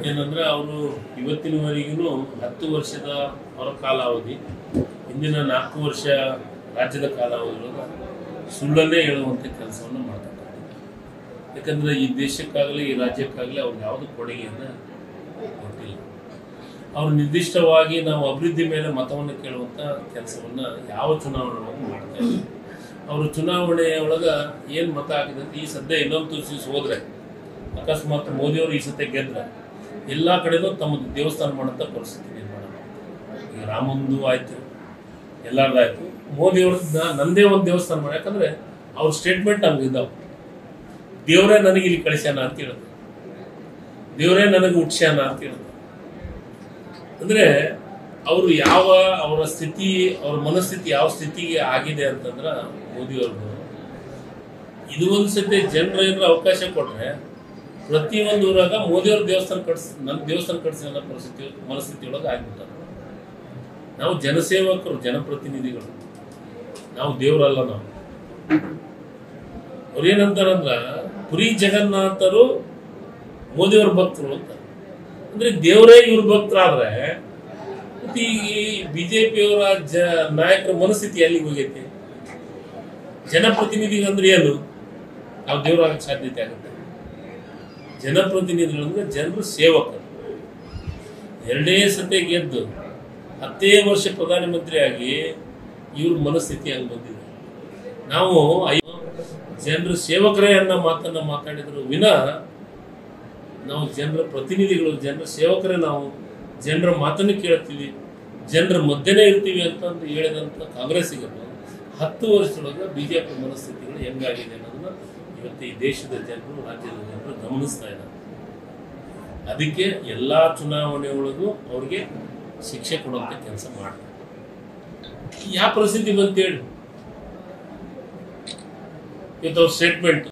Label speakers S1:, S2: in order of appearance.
S1: ಏನಂದ್ರೆ ಅವರು ಇವತ್ತಿನವರೆಗೂ ಹತ್ತು ವರ್ಷದ ಅವರ ಕಾಲಾವಧಿ ಹಿಂದಿನ ನಾಲ್ಕು ವರ್ಷ ರಾಜ್ಯದ ಕಾಲಾವಧಿಯೊಳಗೆ ಸುಳ್ಳನ್ನೇ ಹೇಳುವಂಥ ಕೆಲಸವನ್ನು ಮಾಡ್ತಾರೆ ಯಾಕಂದ್ರೆ ಈ ದೇಶಕ್ಕಾಗಲಿ ಈ ರಾಜ್ಯಕ್ಕಾಗಲಿ ಅವ್ರು ಯಾವುದು ಕೊಡುಗೆಯನ್ನು ಕೊಟ್ಟಿಲ್ಲ ಅವರು ನಿರ್ದಿಷ್ಟವಾಗಿ ನಾವು ಅಭಿವೃದ್ಧಿ ಮೇಲೆ ಮತವನ್ನು ಕೇಳುವಂಥ ಕೆಲಸವನ್ನು ಯಾವ ಚುನಾವಣೆ ಒಳಗೆ ಮಾಡ್ತಾ ಇಲ್ಲ ಅವರು ಚುನಾವಣೆ ಒಳಗ ಏನು ಮತ ಆಗಿದೆ ಅಂತ ಈ ಸದ್ಯ ಇನ್ನೊಂದು ತುರ್ಸಿ ಹೋದ್ರೆ ಅಕಸ್ಮಾತ್ ಮೋದಿಯವರು ಈ ಸತಿ ಗೆದ್ರೆ ಎಲ್ಲ ಕಡೆನೂ ತಮ್ಮ ದೇವಸ್ಥಾನ ಮಾಡೋಂಥ ಪರಿಸ್ಥಿತಿ ನಿರ್ಮಾಣ ಮಾಡ್ತಾರೆ. ಈಗ ರಾಮಂದು ಆಯ್ತು ಎಲ್ಲಾರ್ದಾಯ್ತು ಮೋದಿಯವ್ರ ನಂದೇ ಒಂದು ದೇವಸ್ಥಾನ ಮಾಡಿ ಯಾಕಂದ್ರೆ ಅವ್ರ ಸ್ಟೇಟ್ಮೆಂಟ್ ಹಂಗೆ ಇದ್ದಾವೆ ದೇವರೇ ನನಗೆ ಇಲ್ಲಿ ಕಳಿಸ್ಯಾನ ಅಂತ ಹೇಳುತ್ತೆ ದೇವರೇ ನನಗೆ ಹುಟ್ಸ್ಯಾನ ಅಂತ ಹೇಳುತ್ತೆ ಅಂದ್ರೆ ಅವರು ಯಾವ ಅವರ ಸ್ಥಿತಿ ಅವ್ರ ಮನಸ್ಥಿತಿ ಯಾವ ಸ್ಥಿತಿಗೆ ಆಗಿದೆ ಅಂತಂದ್ರ ಮೋದಿಯವ್ರದ್ದು ಇದು ಒಂದು ಸತಿ ಜನರು ಏನಾರ ಅವಕಾಶ ಕೊಟ್ರೆ ಪ್ರತಿಯೊಂದು ಊರಾಗ ಮೋದಿಯವ್ರ ದೇವಸ್ಥಾನ ಕಟ್ಸ್ ನನ್ನ ದೇವಸ್ಥಾನ ಕಟ್ಸಿ ಅನ್ನೋ ಪರಿಸ್ಥಿತಿ ಮನಸ್ಥಿತಿ ಒಳಗೆ ಆಗ್ಬಿಟ್ಟಾರೆ ನಾವು ಜನಸೇವಕರು ಜನಪ್ರತಿನಿಧಿಗಳು ನಾವು ದೇವರಲ್ಲ ನಾವು ಅವ್ರು ಏನಂತಾರಂದ್ರ ಪುರಿ ಜಗನ್ನಾಥರು ಮೋದಿಯವ್ರ ಭಕ್ತರು ಅಂತ ಅಂದ್ರೆ ದೇವರೇ ಇವ್ರ ಭಕ್ತರಾದ್ರೆ ಮತ್ತೆ ಈ ಬಿಜೆಪಿಯವರ ಜ ನಾಯಕರ ಮನಸ್ಥಿತಿ ಎಲ್ಲಿಗೆ ಹೋಗೈತಿ ಜನಪ್ರತಿನಿಧಿಗಳು ಅಂದ್ರೆ ಏನು ನಾವು ದೇವರಾಗಕ್ಕೆ ಸಾಧ್ಯತೆ ಆಗುತ್ತೆ ಜನಪ್ರತಿನಿಧಿಗಳು ಅಂದ್ರೆ ಜನರ ಸೇವಕರು ಎರಡೇ ಸತಿ ಗೆದ್ದು ಹತ್ತೇ ವರ್ಷ ಪ್ರಧಾನಮಂತ್ರಿ ಆಗಿ ಇವ್ರ ಮನಸ್ಥಿತಿ ಹಂಗೆ ಬಂದಿದೆ ನಾವು ಐ- ಜನರ ಸೇವಕರೇ ಅನ್ನೋ ಮಾತನ್ನ ಮಾತಾಡಿದ್ರು ವಿನ ನಾವು ಜನರ ಪ್ರತಿನಿಧಿಗಳು ಜನರ ಸೇವಕರೇ ನಾವು ಜನರ ಮಾತನ್ನು ಕೇಳ್ತೀವಿ ಜನರ ಮಧ್ಯೆನೇ ಇರ್ತೀವಿ ಅಂತಂದು ಹೇಳಿದಂಥ ಕಾಂಗ್ರೆಸ್ಸಿಗೆ ಹತ್ತು ವರ್ಷದೊಳಗೆ ಬಿಜೆಪಿ ಮನಸ್ಥಿತಿಗಳು ಹೆಂಗಾಗಿದೆ ಅನ್ನೋದನ್ನ ಇವತ್ತು ಈ ದೇಶದ ಜನರು ರಾಜ್ಯದ ಜನರು ಗಮನಿಸ್ತಾ ಇದ್ದಾರೆ ಅದಕ್ಕೆ ಎಲ್ಲಾ ಚುನಾವಣೆ ಒಳಗೂ ಅವ್ರಿಗೆ ಶಿಕ್ಷೆ ಕೊಡುವಂತ ಕೆಲಸ ಮಾಡ್ತಾರೆ ಯಾವ ಪರಿಸ್ಥಿತಿ ಬಂತೇಳಿ ಇವತ್ತು ಅವ್ರ ಸ್ಟೇಟ್ಮೆಂಟ್